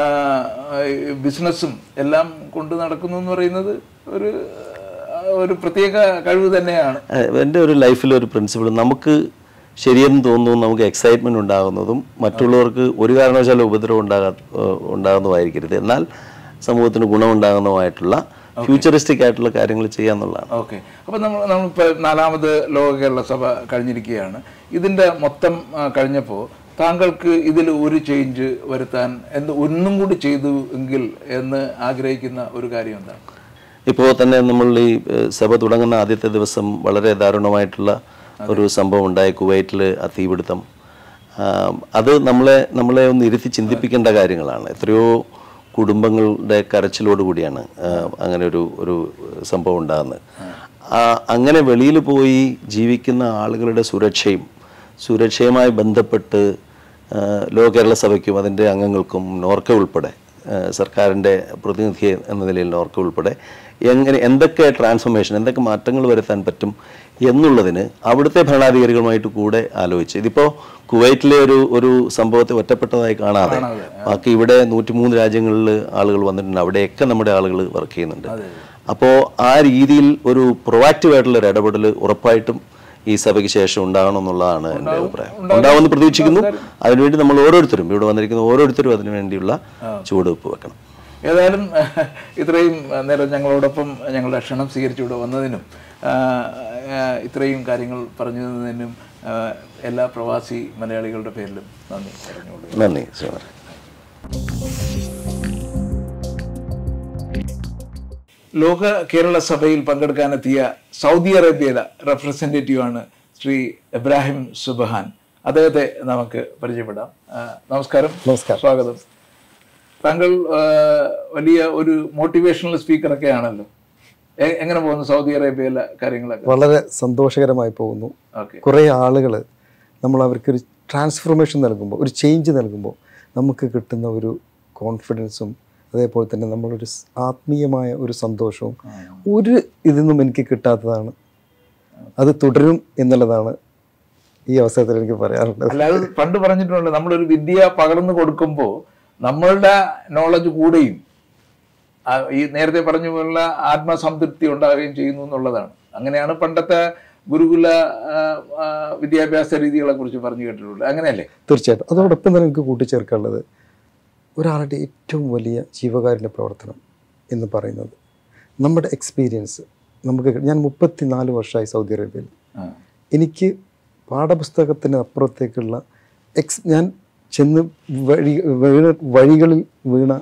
ഈ ബിസിനസ്സും എല്ലാം കൊണ്ട് നടക്കുന്നു എന്ന് പറയുന്നത് ഒരു ആ, ഒരു പ്രത്യേക കഴിവ് തന്നെയാണ് എൻ്റെ ഒരു ലൈഫിൽ ഒരു പ്രിൻസിപ്പിൾ നമുക്ക് ശരിയെന്ന് തോന്നുന്നു നമുക്ക് എക്സൈറ്റ്മെന്റ് ഉണ്ടാകുന്നതും മറ്റുള്ളവർക്ക് ഒരു കാരണവശാലും ഉപദ്രവം ഉണ്ടാകാ ഏഹ് ഉണ്ടാകുന്നതായിരിക്കരുത് എന്നാൽ സമൂഹത്തിന് ഗുണമുണ്ടാകുന്നതുമായിട്ടുള്ള ഫ്യൂച്ചറിസ്റ്റിക് ആയിട്ടുള്ള കാര്യങ്ങൾ ചെയ്യാന്നുള്ളതാണ് ഓക്കെ അപ്പം നമ്മൾ നമ്മളിപ്പോൾ നാലാമത് ലോക കേരള സഭ കഴിഞ്ഞിരിക്കുകയാണ് ഇതിൻ്റെ മൊത്തം ആ, കഴിഞ്ഞപ്പോൾ താങ്കൾക്ക് ഇതിൽ ഒരു ചേഞ്ച് വരുത്താൻ എന്ത് ഒന്നും കൂടി ചെയ്തു എങ്കിൽ എന്ന് ആഗ്രഹിക്കുന്ന ഒരു കാര്യം എന്താണ് ഇപ്പോൾ തന്നെ നമ്മൾ ഈ ഏഹ്, സഭ തുടങ്ങുന്ന ആദ്യത്തെ ദിവസം വളരെ ദാരുണമായിട്ടുള്ള ഒരു സംഭവം ഉണ്ടായി കുവൈറ്റിൽ ആ തീപിടുത്തം ആം, അത് നമ്മളെ നമ്മളെ ഒന്ന് ഇരുത്തി ചിന്തിപ്പിക്കേണ്ട കാര്യങ്ങളാണ് എത്രയോ കുടുംബങ്ങളുടെ കരച്ചിലോട് കൂടിയാണ് ആ, അങ്ങനെ ഒരു ഒരു സംഭവം ഉണ്ടാകുന്നത് ആ, അങ്ങനെ വെളിയിൽ പോയി ജീവിക്കുന്ന ആളുകളുടെ സുരക്ഷയും സുരക്ഷയുമായി ബന്ധപ്പെട്ട് ആ, ലോക കേരള സഭയ്ക്കും അതിൻ്റെ അംഗങ്ങൾക്കും നോർക്ക ഉൾപ്പെടെ ആ, സർക്കാരിൻ്റെ പ്രതിനിധി എന്ന നിലയിൽ നോർക്ക ഉൾപ്പെടെ എങ്ങനെ എന്തൊക്കെ ട്രാൻസ്ഫോർമേഷൻ എന്തൊക്കെ മാറ്റങ്ങൾ വരുത്താൻ പറ്റും എന്നുള്ളതിന് അവിടുത്തെ ഭരണാധികാരികളുമായിട്ട് കൂടെ ആലോചിച്ച് ഇതിപ്പോൾ കുവൈറ്റിലെ ഒരു ഒരു സംഭവത്തെ ഒറ്റപ്പെട്ടതായി കാണാതെ ബാക്കി ഇവിടെ നൂറ്റിമൂന്ന് രാജ്യങ്ങളിൽ ആളുകൾ വന്നിട്ടുണ്ട് അവിടെയൊക്കെ നമ്മുടെ ആളുകൾ വർക്ക് ചെയ്യുന്നുണ്ട് അപ്പോൾ ആ രീതിയിൽ ഒരു പ്രൊവാക്റ്റീവ് ആയിട്ടുള്ള ഒരു ഇടപെടൽ ഉറപ്പായിട്ടും ഈ സഭയ്ക്ക് ശേഷം ഉണ്ടാകണം എന്നുള്ളതാണ് എൻ്റെ അഭിപ്രായം ഉണ്ടാവുമെന്ന് പ്രതീക്ഷിക്കുന്നു അതിനുവേണ്ടി നമ്മൾ ഓരോരുത്തരും ഇവിടെ വന്നിരിക്കുന്ന ഓരോരുത്തരും അതിനു വേണ്ടിയുള്ള ചുവടുവെപ്പ് വെക്കണം ഏതായാലും ഇത്രയും നേരം ഞങ്ങളോടൊപ്പം ഞങ്ങളുടെ ക്ഷണം സ്വീകരിച്ചു ഇവിടെ വന്നതിനും ആ, ആ, ഇത്രയും കാര്യങ്ങൾ പറഞ്ഞു തന്നതിനും ആ, എല്ലാ പ്രവാസി മലയാളികളുടെ പേരിലും നന്ദി പറഞ്ഞുകൊള്ളു നന്ദി ശ്രീമാൻ ലോക കേരള സഭയിൽ പങ്കെടുക്കാനെത്തിയ സൗദി അറേബ്യയിലെ റെപ്രസെൻറ്റേറ്റീവ് ആണ് ശ്രീ ഇബ്രാഹിം സുബഹാൻ അദ്ദേഹത്തെ നമുക്ക് പരിചയപ്പെടാം ആ, നമസ്കാരം നമസ്കാരം. സ്വാഗതം താങ്കൾ ആ, വലിയ ഒരു മോട്ടിവേഷണൽ സ്പീക്കറൊക്കെ ആണല്ലോ എ- എങ്ങനെ പോകുന്നു സൗദി അറേബ്യയിലെ കാര്യങ്ങളൊക്കെ വളരെ സന്തോഷകരമായി പോകുന്നു ഓക്കെ കുറേ ആളുകൾ നമ്മൾ അവർക്കൊരു ട്രാൻസ്ഫോർമേഷൻ നൽകുമ്പോൾ ഒരു ചേഞ്ച് നൽകുമ്പോൾ നമുക്ക് കിട്ടുന്ന ഒരു കോൺഫിഡൻസും അതേപോലെ തന്നെ നമ്മളൊരു സ് ആത്മീയമായ ഒരു സന്തോഷവും ഒരു ഇതൊന്നും എനിക്ക് കിട്ടാത്തതാണ് അത് തുടരും എന്നുള്ളതാണ് ഈ അവസരത്തിൽ എനിക്ക് പറയാറുള്ളത് അല്ലാതെ പണ്ട് പറഞ്ഞിട്ടുണ്ട് നമ്മളൊരു വിദ്യ പകർന്നു കൊടുക്കുമ്പോൾ നമ്മളുടെ നോളജ് കൂടുകയും ആ, ഈ നേരത്തെ പറഞ്ഞ പോലുള്ള ആത്മസംതൃപ്തി ഉണ്ടാവുകയും ചെയ്യുന്നു എന്നുള്ളതാണ് അങ്ങനെയാണ് പണ്ടത്തെ ഗുരുകുല ആ, ആ, വിദ്യാഭ്യാസ രീതികളെ കുറിച്ച് പറഞ്ഞു കേട്ടിട്ടുള്ളത് അങ്ങനെയല്ലേ തീർച്ചയായിട്ടും അതോടൊപ്പം തന്നെ എനിക്ക് കൂട്ടിച്ചേർക്കാനുള്ളത് ഒരാളുടെ ഏറ്റവും വലിയ ജീവകാരുണ്യ പ്രവർത്തനം എന്ന് പറയുന്നത് നമ്മുടെ എക്സ്പീരിയൻസ് നമുക്ക് കി- ഞാൻ മുപ്പത്തി നാല് വർഷമായി സൗദി അറേബ്യയിൽ ആ. എനിക്ക് പാഠപുസ്തകത്തിന് അപ്പുറത്തേക്കുള്ള എക്സ് ഞാൻ ചെന്ന് വഴി വീണ വഴികളിൽ വീണ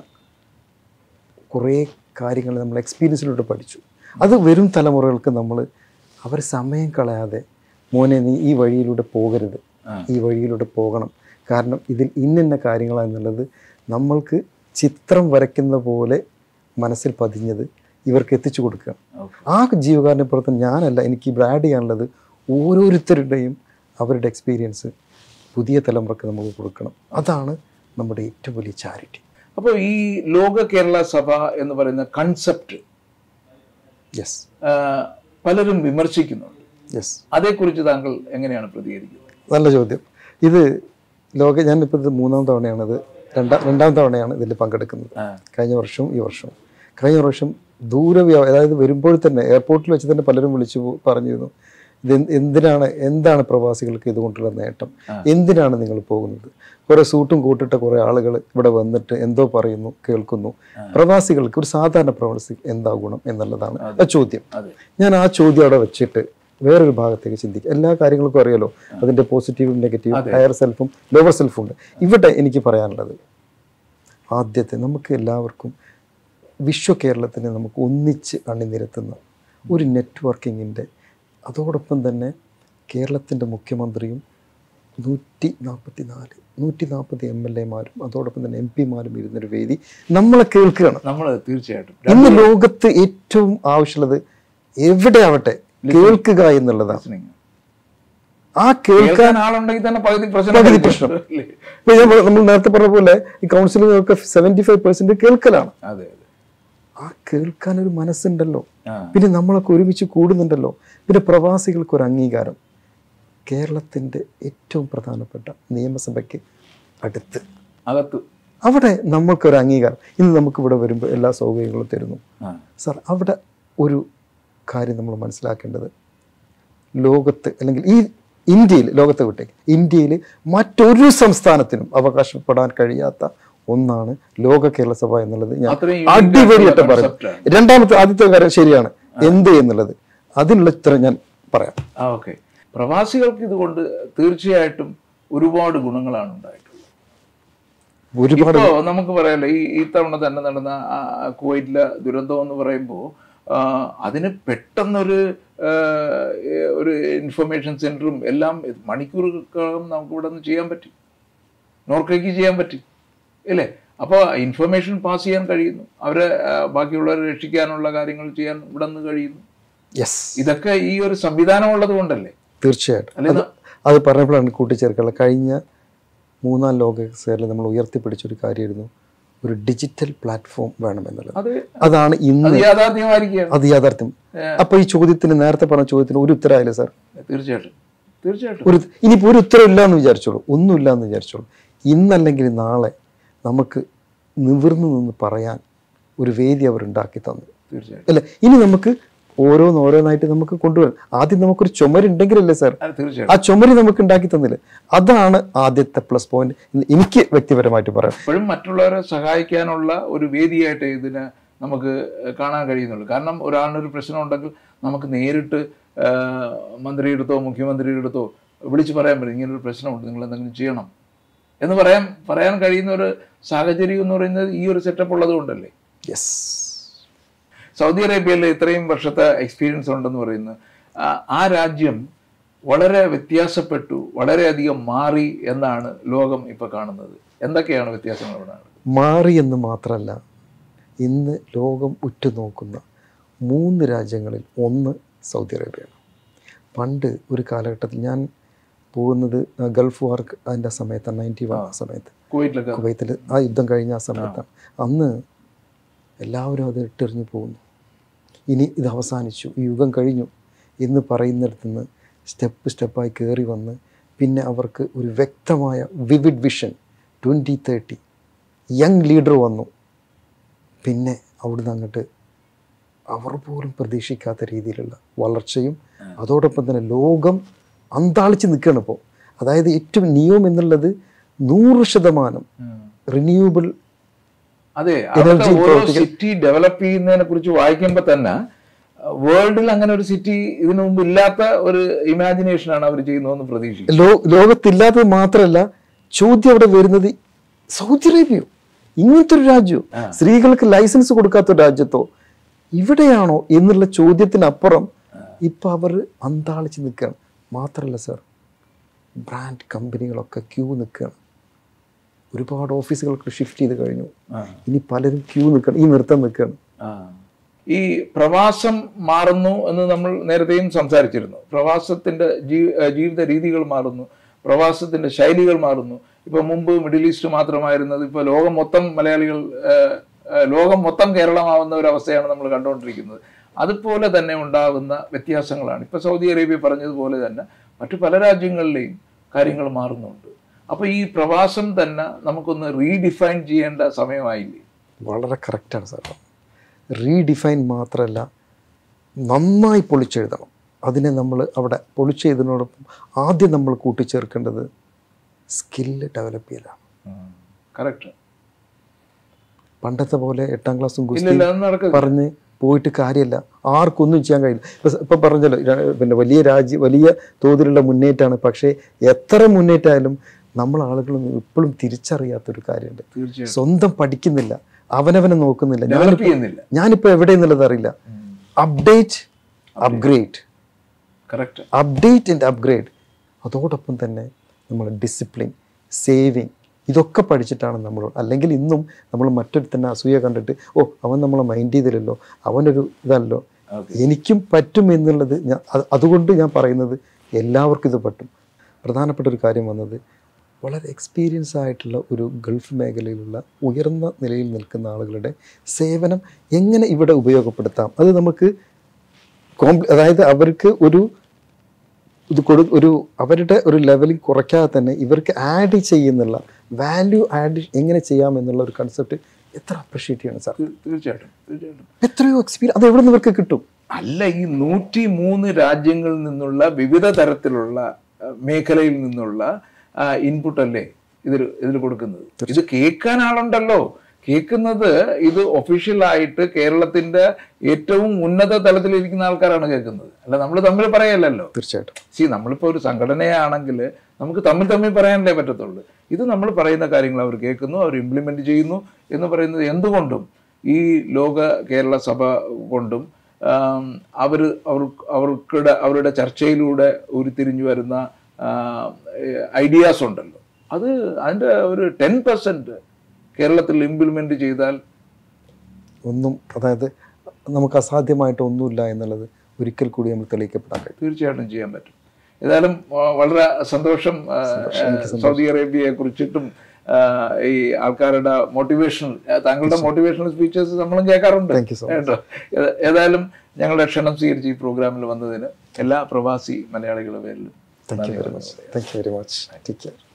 കുറേ കാര്യങ്ങൾ നമ്മൾ എക്സ്പീരിയൻസിലൂടെ പഠിച്ചു അത് വരും തലമുറകൾക്ക് നമ്മൾ അവർ സമയം കളയാതെ മോനെ നീ ഈ വഴിയിലൂടെ പോകരുത് ഈ വഴിയിലൂടെ പോകണം കാരണം ഇതിൽ ഇന്നിന്ന കാര്യങ്ങളാണെന്നുള്ളത് നമ്മൾക്ക് ചിത്രം വരയ്ക്കുന്ന പോലെ മനസ്സിൽ പതിഞ്ഞത് ഇവർക്ക് എത്തിച്ചു കൊടുക്കുക ആ ജീവകാരുണ്യ പ്രവർത്തനം ഞാനല്ല എനിക്ക് ഇവിടെ ആഡ് ചെയ്യാനുള്ളത് ഓരോരുത്തരുടെയും അവരുടെ എക്സ്പീരിയൻസ് പുതിയ തലമുറക്ക് നമുക്ക് കൊടുക്കണം അതാണ് നമ്മുടെ ഏറ്റവും വലിയ ചാരിറ്റി അപ്പോൾ ഈ ലോക കേരള സഭ എന്ന് പറയുന്ന കൺസെപ്റ്റ് യെസ് പലരും വിമർശിക്കുന്നുണ്ട് യെസ് അതേക്കുറിച്ച് താങ്കൾ എങ്ങനെയാണ് പ്രതികരിക്കുന്നത് നല്ല ചോദ്യം ഇത് ലോക ഞാനിപ്പോൾ ഇത് മൂന്നാം തവണയാണിത് രണ്ടാം രണ്ടാം തവണയാണ് ഇതിൽ പങ്കെടുക്കുന്നത് ആ. കഴിഞ്ഞ വർഷവും ഈ വർഷവും കഴിഞ്ഞ വർഷം ദൂരവ്യാ അതായത് വരുമ്പോൾ തന്നെ എയർപോർട്ടിൽ വെച്ച് തന്നെ പലരും വിളിച്ചു പോ- പറഞ്ഞിരുന്നു ഇത് എന്ത് എന്തിനാണ് എന്താണ് പ്രവാസികൾക്ക് ഇതുകൊണ്ടുള്ള നേട്ടം എന്തിനാണ് നിങ്ങൾ പോകുന്നത് കുറേ സൂട്ടും കൂട്ടിട്ട കുറേ ആളുകൾ ഇവിടെ വന്നിട്ട് എന്തോ പറയുന്നു കേൾക്കുന്നു പ്രവാസികൾക്ക് ഒരു സാധാരണ പ്രവാസി എന്താ ഗുണം എന്നുള്ളതാണ് ആ ചോദ്യം അതെ ഞാൻ ആ ചോദ്യം അവിടെ വെച്ചിട്ട് വേറൊരു ഭാഗത്തേക്ക് ചിന്തിക്കുക എല്ലാ കാര്യങ്ങൾക്കും അറിയാലോ അതിൻ്റെ പോസിറ്റീവും നെഗറ്റീവും ഹയർ സെൽഫും ലോവർ സെൽഫും ഉണ്ട് ഇവിടെ എനിക്ക് പറയാനുള്ളത് ആദ്യത്തെ നമുക്ക് എല്ലാവർക്കും വിശ്വ കേരളത്തിനെ നമുക്ക് ഒന്നിച്ച് അണിനിരത്തുന്ന ഒരു നെറ്റ്വർക്കിങ്ങിൻ്റെ അതോടൊപ്പം തന്നെ കേരളത്തിൻ്റെ മുഖ്യമന്ത്രിയും നൂറ്റി നാൽപ്പത്തി നാല് നൂറ്റി നാൽപ്പത് എം എൽ എമാരും അതോടൊപ്പം തന്നെ എം പിമാരും ഇരുന്നൊരു വേദി നമ്മളെ കേൾക്കുകയാണ് നമ്മൾ തീർച്ചയായിട്ടും ഇന്ന് ലോകത്ത് ഏറ്റവും ആവശ്യമുള്ളത് എവിടെ ആവട്ടെ കേൾക്കുക എന്നുള്ളതാണ് listening. ആ കേൾക്കാൻ കേൾക്കാൻ ആളുണ്ടെങ്കിൽ തന്നെ പകുതി പ്രശ്നം പകുതി കഴിഞ്ഞു. പ്രശ്നം. അല്ലേ? ഇപ്പൊ ഞാൻ പറ- നമ്മൾ നേരത്തെ പറഞ്ഞ പോലെ ഈ കൗൺസിലിംഗ് സെവന്റി ഫൈവ് പെർസെന്റ് കേൾക്കലാണ് അതെ അതെ ആ കേൾക്കാൻ ഒരു മനസ്സുണ്ടല്ലോ ആ. പിന്നെ നമ്മളൊക്കെ ഒരുമിച്ച് കൂടുന്നുണ്ടല്ലോ പിന്നെ പ്രവാസികൾക്ക് ഒരു അംഗീകാരം കേരളത്തിന്റെ ഏറ്റവും പ്രധാനപ്പെട്ട നിയമസഭയ്ക്ക് അടുത്ത് അകത്ത് അവിടെ നമ്മൾക്കൊരു അംഗീകാരം ഇന്ന് നമുക്ക് ഇവിടെ വരുമ്പോൾ എല്ലാ സൗകര്യങ്ങളും തരുന്നു ആ. സാർ അവിടെ ഒരു കാര്യം നമ്മൾ മനസ്സിലാക്കേണ്ടത് ലോകത്ത് അല്ലെങ്കിൽ ഈ ഇന്ത്യയിൽ ലോകത്തെ വിട്ടേക്ക് ഇന്ത്യയിൽ മറ്റൊരു സംസ്ഥാനത്തിനും അവകാശപ്പെടാൻ കഴിയാത്ത ഒന്നാണ് ലോക കേരള സഭ എന്നുള്ളത് ഞാൻ അത്രയും unique അടിപൊളിയായിട്ട് ആയിട്ടുള്ള പറയും concept ആണ്. രണ്ടാമത്തെ ആദ്യത്തെ കാര്യം ശരിയാണ് എന്ത് എന്നുള്ളത് അതിനുള്ള ഉത്തരം ഞാൻ പറയാം ആ ഓക്കെ പ്രവാസികൾക്ക് ഇതുകൊണ്ട് തീർച്ചയായിട്ടും ഒരുപാട് ഗുണങ്ങളാണ് ഉണ്ടായിട്ടുള്ളത് ഒരുപാട് ഇപ്പോ നമുക്ക് പറയാലോ ഈ ഈ തവണ തന്നെ നടന്ന ആ ആ കുവൈറ്റിലെ ദുരന്തം എന്ന് പറയുമ്പോൾ അതിന് പെട്ടെന്നൊരു ആ, ഏ, ഒരു ഇൻഫർമേഷൻ സെന്ററും എല്ലാം മണിക്കൂറുകൾക്കകം നമുക്ക് ഇവിടെ നിന്ന് ചെയ്യാൻ പറ്റി നോർക്കയ്ക്ക് ചെയ്യാൻ പറ്റി ഇല്ലേ അപ്പോൾ ഇൻഫർമേഷൻ പാസ് ചെയ്യാൻ കഴിയുന്നു അവരെ ആ, ബാക്കിയുള്ളവരെ രക്ഷിക്കാനുള്ള കാര്യങ്ങൾ ചെയ്യാൻ ഇവിടെ നിന്ന് കഴിയുന്നു യെസ് ഇതൊക്കെ ഈ ഒരു സംവിധാനം ഉള്ളത് കൊണ്ടല്ലേ തീർച്ചയായിട്ടും അല്ലെ അത് അത് പറഞ്ഞപ്പോഴാണ് കൂട്ടിച്ചേർക്കുള്ളത് കഴിഞ്ഞ മൂന്നാം ലോക സേറിൽ നമ്മൾ ഉയർത്തിപ്പിടിച്ചൊരു കാര്യമായിരുന്നു ഒരു ഡിജിറ്റൽ പ്ലാറ്റ്ഫോം വേണമെന്നുള്ളത് അത് അതാണ് ഇന്ന് അത് യാഥാർത്ഥ്യമായിരിക്കുകയാണ് അത് യാഥാർത്ഥ്യം അപ്പൊ ഈ ചോദ്യത്തിന് നേരത്തെ പറഞ്ഞ ചോദ്യത്തിന് ഒരു ഉത്തരമായില്ലേ സാർ തീർച്ചയായിട്ടും തീർച്ചയായിട്ടും ഒരു ഇനിയിപ്പോ ഒരു ഉത്തരം ഇല്ല എന്ന് വിചാരിച്ചോളൂ ഒന്നുമില്ല എന്ന് വിചാരിച്ചോളൂ ഇന്നല്ലെങ്കിൽ നാളെ നമുക്ക് നിവർന്നു നിന്ന് പറയാൻ ഒരു വേദി അവർ ഉണ്ടാക്കി തന്നു തീർച്ചയായിട്ടും അല്ലെ ഇനി നമുക്ക് ഓരോന്ന് ഓരോന്നായിട്ട് നമുക്ക് കൊണ്ടുവരാം ആദ്യം നമുക്കൊരു ചുമരുണ്ടെങ്കിലല്ലേ സാർ അത് തീർച്ചയായിട്ടും ആ ചുമര് നമുക്ക് ഉണ്ടാക്കി തന്നില്ലേ അതാണ് ആദ്യത്തെ പ്ലസ് പോയിന്റ് എനിക്ക് വ്യക്തിപരമായിട്ട് പറയാം എപ്പോഴും മറ്റുള്ളവരെ സഹായിക്കാനുള്ള ഒരു വേദിയായിട്ട് ഇതിനെ നമുക്ക് കാണാൻ കഴിയുന്നുള്ളൂ കാരണം ഒരാളിനൊരു പ്രശ്നം ഉണ്ടെങ്കിൽ നമുക്ക് നേരിട്ട് ആ, മന്ത്രിയുടെ അടുത്തോ മുഖ്യമന്ത്രിയുടെ അടുത്തോ വിളിച്ച് പറയാൻ പറ്റും ഇങ്ങനൊരു പ്രശ്നമുണ്ട് നിങ്ങൾ എന്തെങ്കിലും ചെയ്യണം എന്ന് പറയാൻ പറയാൻ കഴിയുന്ന ഒരു സാഹചര്യം എന്ന് പറയുന്നത് ഈ ഒരു സെറ്റപ്പ് ഉള്ളത് കൊണ്ടല്ലേ യെസ് സൗദി അറേബ്യയിൽ ഇത്രയും വർഷത്തെ എക്സ്പീരിയൻസ് ഉണ്ടെന്ന് പറയുന്നത് ആ- ആ രാജ്യം വളരെ വ്യത്യാസപ്പെട്ടു വളരെയധികം മാറി എന്നാണ് ലോകം ഇപ്പൊ കാണുന്നത് എന്തൊക്കെയാണ് വ്യത്യാസങ്ങൾ ഇവിടെ മാറി എന്ന് മാത്രമല്ല ഇന്ന് ലോകം ഉറ്റുനോക്കുന്ന മൂന്ന് രാജ്യങ്ങളിൽ ഒന്ന് സൗദി അറേബ്യയാണ് പണ്ട് ഒരു കാലഘട്ടത്തിൽ ഞാൻ പോകുന്നത് ആ, ഗൾഫ് വാർക്ക് അതിൻ്റെ സമയത്താണ് നയൻറ്റി വൺ ആ സമയത്ത് കുവൈറ്റിലൊക്കെ കുവൈത്തിൽ ആ യുദ്ധം കഴിഞ്ഞ ആ സമയത്താണ് അന്ന് എല്ലാവരും അത് ഇട്ടെറിഞ്ഞു പോകുന്നു ഇനി ഇത് അവസാനിച്ചു ഈ യുഗം കഴിഞ്ഞു എന്ന് പറയുന്നിടത്ത് നിന്ന് സ്റ്റെപ്പ് സ്റ്റെപ്പായി കയറി വന്ന് പിന്നെ അവർക്ക് ഒരു വ്യക്തമായ vivid vision twenty thirty young leader വന്നു പിന്നെ അവിടുന്ന് അങ്ങോട്ട് അവർ പോലും പ്രതീക്ഷിക്കാത്ത രീതിയിലുള്ള വളർച്ചയും അതോടൊപ്പം തന്നെ ലോകം അന്താളിച്ച് നിൽക്കുകയാണ് ഇപ്പോൾ അതായത് ഏറ്റവും നിയമം എന്നുള്ളത് നൂറ് ശതമാനം റിന്യൂവബിൾ അതെ അവിടുത്തെ ഓരോ സിറ്റി ഡെവലപ്പ് ചെയ്യുന്നതിനെ കുറിച്ച് വായിക്കുമ്പോൾ തന്നെ വേൾഡിൽ അങ്ങനെ ഒരു സിറ്റി ഇതിനു മുമ്പ് ഇല്ലാത്ത ഒരു ഇമാജിനേഷൻ ആണ് അവർ ചെയ്യുന്നതെന്ന് പ്രതീക്ഷിക്കും ലോ ലോകത്തില്ലാത്തത് മാത്രമല്ല ചോദ്യം അവിടെ വരുന്നത് സൗദി അറേബ്യയോ ഇങ്ങനത്തെ ഒരു രാജ്യമോ സ്ത്രീകൾക്ക് ലൈസൻസ് കൊടുക്കാത്ത ഒരു രാജ്യത്തോ ഇവിടെയാണോ എന്നുള്ള ചോദ്യത്തിനപ്പുറം ഇപ്പൊ അവർ അന്താളിച്ച് നിൽക്കുകയാണ് മാത്രമല്ല സർ ബ്രാൻഡ് കമ്പനികളൊക്കെ ക്യൂ നിൽക്കുകയാണ് ഒരുപാട് ഓഫീസുകൾക്ക് ഷിഫ്റ്റ് ചെയ്ത് കഴിഞ്ഞു ഇനി പലരും ക്യൂ നിൽക്കണം ഈ നിർത്തം നിൽക്കുകയാണ് ആ. ഈ പ്രവാസം മാറുന്നു എന്ന് നമ്മൾ നേരത്തെയും സംസാരിച്ചിരുന്നു പ്രവാസത്തിന്റെ ജീ- ഏഹ് ജീവിത രീതികൾ മാറുന്നു പ്രവാസത്തിന്റെ ശൈലികൾ മാറുന്നു ഇപ്പൊ മുമ്പ് മിഡിൽ ഈസ്റ്റ് മാത്രമായിരുന്നത് ഇപ്പൊ ലോകം മൊത്തം മലയാളികൾ ഏഹ്, ഏഹ്, ലോകം മൊത്തം കേരളമാവുന്ന ഒരു അവസ്ഥയാണ് നമ്മൾ കണ്ടുകൊണ്ടിരിക്കുന്നത് അതുപോലെ തന്നെ ഉണ്ടാകുന്ന വ്യത്യാസങ്ങളാണ് ഇപ്പൊ സൗദി അറേബ്യ പറഞ്ഞതുപോലെ തന്നെ മറ്റു പല രാജ്യങ്ങളിലെയും കാര്യങ്ങൾ മാറുന്നുണ്ട് അപ്പൊ ഈ പ്രവാസം തന്നെ നമുക്കൊന്ന് റീഡിഫൈൻ ചെയ്യേണ്ട സമയമായില്ലേ വളരെ കറക്റ്റാണ് സാർ റീഡിഫൈൻ മാത്രമല്ല നന്നായി പൊളിച്ചെഴുതണം അതിനെ നമ്മൾ അവിടെ പൊളിച്ചെഴുതുന്നതോടൊപ്പം ആദ്യം നമ്മൾ കൂട്ടിച്ചേർക്കേണ്ടത് സ്കില്ല് ഡെവലപ്പ് ചെയ്യലാണ് കറക്റ്റ് പണ്ടത്തെ പോലെ എട്ടാം ക്ലാസ്സും ഇല്ല കുസ്തി ഇല്ല അത് നടക്കില്ല പറഞ്ഞ് പോയിട്ട് കാര്യമില്ല ആർക്കൊന്നും ചെയ്യാൻ കഴിയില്ല ഇപ്പം ഇപ്പം പറഞ്ഞല്ലോ ര- പിന്നെ വലിയ രാജ്യ വലിയ തോതിലുള്ള മുന്നേറ്റമാണ് പക്ഷേ എത്ര മുന്നേറ്റമായാലും നമ്മൾ ആളുകളൊന്നും ഇപ്പോഴും തിരിച്ചറിയാത്തൊരു കാര്യമുണ്ട് തീർച്ചയായും സ്വന്തം പഠിക്കുന്നില്ല അവനവനെ നോക്കുന്നില്ല ഡെവലപ്പ് ഞാനിപ്പോ ചെയ്യുന്നില്ല ഞാനിപ്പോൾ എവിടെ എന്നുള്ളത് അറിയില്ല update upgrade correct update and upgrade അതോടൊപ്പം തന്നെ നമ്മൾ ഡിസിപ്ലിൻ സേവിങ് ഇതൊക്കെ പഠിച്ചിട്ടാണ് നമ്മൾ അല്ലെങ്കിൽ ഇന്നും നമ്മൾ മറ്റൊരു തന്നെ അസൂയ കണ്ടിട്ട് ഓ അവൻ നമ്മളെ മൈൻഡ് ചെയ്തില്ലല്ലോ അവനൊരു ഇതല്ലോ എനിക്കും പറ്റും എന്നുള്ളത് ഞാൻ അത് അതുകൊണ്ട് ഞാൻ പറയുന്നത് എല്ലാവർക്കും ഇത് പറ്റും പ്രധാനപ്പെട്ട ഒരു കാര്യം വന്നത് വളരെ എക്സ്പീരിയൻസ് ആയിട്ടുള്ള ഒരു ഗൾഫ് മേഖലയിലുള്ള ഉയർന്ന നിലയിൽ നിൽക്കുന്ന ആളുകളുടെ സേവനം എങ്ങനെ ഇവിടെ ഉപയോഗപ്പെടുത്താം അത് നമുക്ക് കോംപ്ലി അതായത് അവർക്ക് ഒരു ഇത് കൊടു ഒരു അവരുടെ ഒരു ലെവലിൽ കുറയ്ക്കാതെ തന്നെ ഇവർക്ക് ആഡ് ചെയ്യുന്നുള്ള വാല്യൂ ആഡ് എങ്ങനെ ചെയ്യാം എന്നുള്ള ഒരു കൺസെപ്റ്റ് എത്ര അപ്രിഷ്യേറ്റ് ചെയ്യണം സാർ തീ- തീർച്ചയായിട്ടും തീർച്ചയായിട്ടും എത്രയോ എക്സ്പീരിയൻസ് അത് എവിടെ നിന്ന് ഇവർക്ക് കിട്ടും അല്ല ഈ നൂറ്റി മൂന്ന് രാജ്യങ്ങളിൽ നിന്നുള്ള വിവിധ തരത്തിലുള്ള ആ, മേഖലയിൽ നിന്നുള്ള ഇൻപുട്ട് അല്ലേ ഇതിൽ ഇതിൽ കൊടുക്കുന്നത് ഇത് കേൾക്കാൻ ആളുണ്ടല്ലോ കേൾക്കുന്നത് ഇത് ഒഫീഷ്യൽ ആയിട്ട് കേരളത്തിന്റെ ഏറ്റവും ഉന്നത തലത്തിലിരിക്കുന്ന ആൾക്കാരാണ് കേൾക്കുന്നത് അല്ല നമ്മൾ തമ്മിൽ പറയല്ലല്ലോ തീർച്ചയായിട്ടും സി നമ്മളിപ്പോൾ ഒരു സംഘടനയാണെങ്കിൽ നമുക്ക് തമ്മിൽ തമ്മിൽ പറയാനല്ലേ പറ്റത്തുള്ളൂ ഇത് നമ്മൾ പറയുന്ന കാര്യങ്ങൾ അവർ കേൾക്കുന്നു അവർ ഇംപ്ലിമെന്റ് ചെയ്യുന്നു എന്ന് പറയുന്നത് എന്തുകൊണ്ടും ഈ ലോക കേരള സഭ കൊണ്ടും അവർ അവർ അവർക്കുടെ അവരുടെ ചർച്ചയിലൂടെ ഉരുത്തിരിഞ്ഞു വരുന്ന ഐഡിയാസ് ഉണ്ടല്ലോ അത് അതിൻ്റെ ഒരു ടെൻ പെർസെൻറ്റ് കേരളത്തിൽ ഇംപ്ലിമെന്റ് ചെയ്താൽ ഒന്നും അതായത് നമുക്ക് അസാധ്യമായിട്ട് ഒന്നുമില്ല എന്നുള്ളത് ഒരിക്കൽ കൂടി നമ്മൾ തെളിയിക്കപ്പെടാൻ കഴിയും തീർച്ചയായിട്ടും ചെയ്യാൻ പറ്റും ഏതായാലും ആ, വളരെ സന്തോഷം ആ, സൗദി അറേബ്യയെ കുറിച്ചിട്ടും ആ, ഈ ആൾക്കാരുടെ മോട്ടിവേഷണൽ താങ്കളുടെ മോട്ടിവേഷണൽ സ്പീച്ചേഴ്സ് നമ്മളും കേൾക്കാറുണ്ട് Thank you so much. കേട്ടോ ഏത- ഏതായാലും ഞങ്ങളുടെ ക്ഷണം സ്വീകരിച്ച് ഈ പ്രോഗ്രാമിൽ വന്നതിന് എല്ലാ പ്രവാസി മലയാളികളുടെ പേരിലും thank you very much thank you very much take care